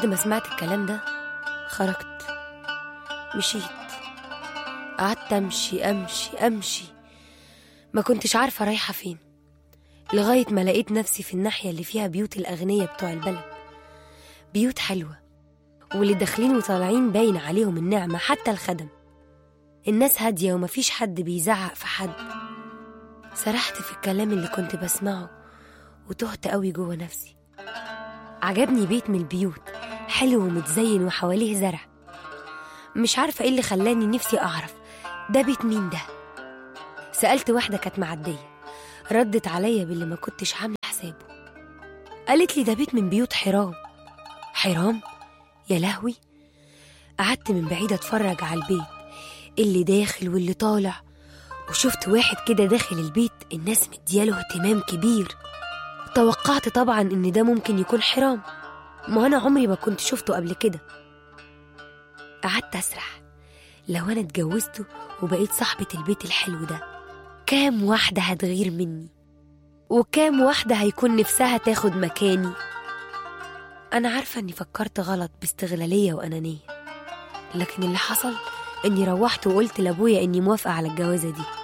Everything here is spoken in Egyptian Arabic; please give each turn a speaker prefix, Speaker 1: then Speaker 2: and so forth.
Speaker 1: بعد ما سمعت الكلام ده خرجت مشيت قعدت امشي امشي امشي ما كنتش عارفه رايحه فين لغايه ما لقيت نفسي في الناحيه اللي فيها بيوت الاغنياء بتوع البلد بيوت حلوه واللي داخلين وطالعين باين عليهم النعمه حتى الخدم الناس هاديه ومفيش حد بيزعق في حد سرحت في الكلام اللي كنت بسمعه وتهت قوي جوه نفسي عجبني بيت من البيوت حلو ومتزين وحواليه زرع مش عارفة ايه اللي خلاني نفسي أعرف ده بيت مين ده سألت واحدة كانت معدية ردت عليا باللي ما كنتش عاملة حسابه قالت لي ده بيت من بيوت حرام حرام يا لهوي قعدت من بعيد اتفرج على البيت اللي داخل واللي طالع وشفت واحد كده داخل البيت الناس مدياله اهتمام كبير توقعت طبعا ان ده ممكن يكون حرام ما انا عمري ما كنت شفته قبل كده قعدت اسرح لو انا اتجوزته وبقيت صاحبة البيت الحلو ده كام واحدة هتغير مني وكام واحدة هيكون نفسها تاخد مكاني أنا عارفة إني فكرت غلط باستغلالية وأنانية لكن اللي حصل إني روحت وقلت لأبويا إني موافقة على الجوازة دي